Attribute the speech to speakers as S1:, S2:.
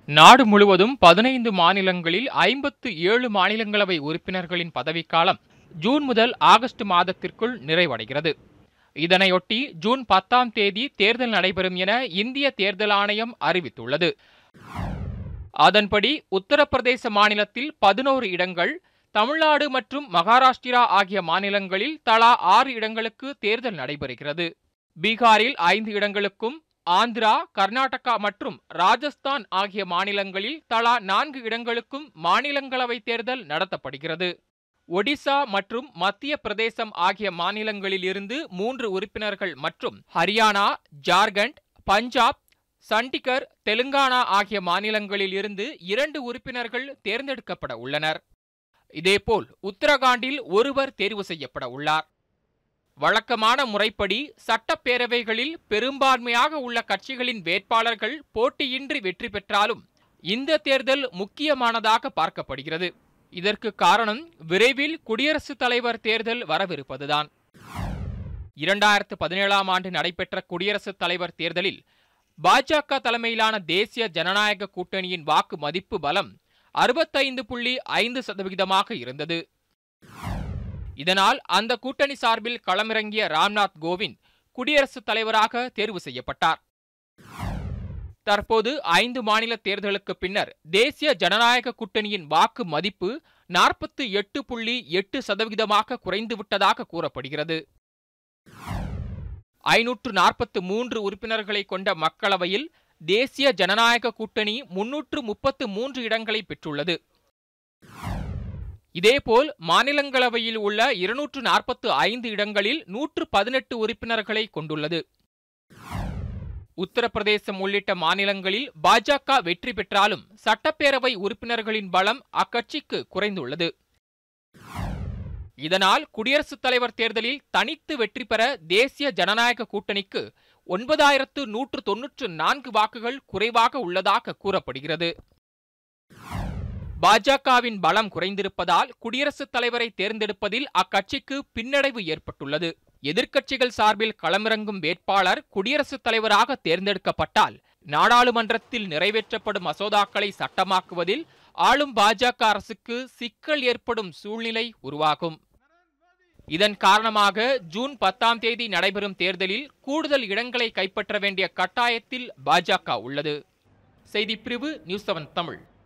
S1: நாடு முழுவதும் பதினைந்து மாநிலங்களில் ஐம்பத்து ஏழு மாநிலங்களவை உறுப்பினர்களின் பதவிக்காலம் ஜூன் முதல் ஆகஸ்ட் மாதத்திற்குள் நிறைவடைகிறது இதனையொட்டி ஜூன் பத்தாம் தேதி தேர்தல் நடைபெறும் என இந்திய தேர்தல் ஆணையம் அறிவித்துள்ளது அதன்படி உத்தரப்பிரதேச மாநிலத்தில் பதினோரு இடங்கள் தமிழ்நாடு மற்றும் மகாராஷ்டிரா ஆகிய மாநிலங்களில் தலா ஆறு இடங்களுக்கு தேர்தல் நடைபெறுகிறது பீகாரில் ஐந்து இடங்களுக்கும் ஆந்திரா கர்நாடகா மற்றும் ராஜஸ்தான் ஆகிய மாநிலங்களில் தலா நான்கு இடங்களுக்கும் மாநிலங்களவை தேர்தல் நடத்தப்படுகிறது ஒடிசா மற்றும் மத்திய பிரதேசம் ஆகிய மாநிலங்களில் இருந்து மூன்று உறுப்பினர்கள் மற்றும் ஹரியானா ஜார்க்கண்ட் பஞ்சாப் சண்டிகர் தெலுங்கானா ஆகிய மாநிலங்களில் இருந்து இரண்டு உறுப்பினர்கள் தேர்ந்தெடுக்கப்பட உள்ளனர் இதேபோல் உத்தரகாண்டில் ஒருவர் தேர்வு செய்யப்பட உள்ளார் வழக்கமான முறைப்படி சட்டப்பேரவைகளில் பெரும்பான்மையாக உள்ள கட்சிகளின் வேட்பாளர்கள் போட்டியின்றி வெற்றி பெற்றாலும் இந்த தேர்தல் முக்கியமானதாக பார்க்கப்படுகிறது இதற்கு காரணம் விரைவில் குடியரசுத் தலைவர் தேர்தல் வரவிருப்பதுதான் இரண்டாயிரத்து பதினேழாம் ஆண்டு நடைபெற்ற குடியரசுத் தலைவர் தேர்தலில் பாஜக தலைமையிலான தேசிய ஜனநாயக கூட்டணியின் வாக்கு மதிப்பு பலம் அறுபத்தைந்து புள்ளி ஐந்து சதவிகிதமாக இருந்தது இதனால் அந்த கூட்டணி சார்பில் களமிறங்கிய ராம்நாத் கோவிந்த் குடியரசுத் தலைவராக தேர்வு செய்யப்பட்டார் தற்போது ஐந்து மாநில தேர்தலுக்கு பின்னர் தேசிய ஜனநாயக கூட்டணியின் வாக்கு மதிப்பு நாற்பத்து எட்டு புள்ளி எட்டு சதவிகிதமாக குறைந்துவிட்டதாக கூறப்படுகிறது ஐநூற்று நாற்பத்து மூன்று உறுப்பினர்களை கொண்ட மக்களவையில் தேசிய ஜனநாயக கூட்டணி முன்னூற்று முப்பத்து மூன்று இடங்களை பெற்றுள்ளது இதேபோல் மாநிலங்களவையில் உள்ள இருநூற்று நாற்பத்து ஐந்து இடங்களில் நூற்று பதினெட்டு உறுப்பினர்களை கொண்டுள்ளது உத்தரப்பிரதேசம் உள்ளிட்ட மாநிலங்களில் பாஜக வெற்றி பெற்றாலும் சட்டப்பேரவை உறுப்பினர்களின் பலம் அக்கட்சிக்கு குறைந்துள்ளது இதனால் குடியரசுத் தலைவர் தேர்தலில் தனித்து வெற்றி பெற தேசிய ஜனநாயக கூட்டணிக்கு ஒன்பதாயிரத்து நூற்று தொன்னூற்று நான்கு வாக்குகள் குறைவாக உள்ளதாக கூறப்படுகிறது பாஜகவின் பலம் குறைந்திருப்பதால் குடியரசுத் தலைவரை தேர்ந்தெடுப்பதில் அக்கட்சிக்கு பின்னடைவு ஏற்பட்டுள்ளது எதிர்க்கட்சிகள் சார்பில் களமிறங்கும் வேட்பாளர் குடியரசுத் தலைவராக தேர்ந்தெடுக்கப்பட்டால் நாடாளுமன்றத்தில் நிறைவேற்றப்படும் மசோதாக்களை சட்டமாக்குவதில் ஆளும் பாஜக அரசுக்கு சிக்கல் ஏற்படும் சூழ்நிலை உருவாகும் இதன் காரணமாக ஜூன் பத்தாம் தேதி நடைபெறும் தேர்தலில் கூடுதல் இடங்களை கைப்பற்ற வேண்டிய கட்டாயத்தில் பாஜக உள்ளது செய்திப்பிரிவு நியூஸ் செவன் தமிழ்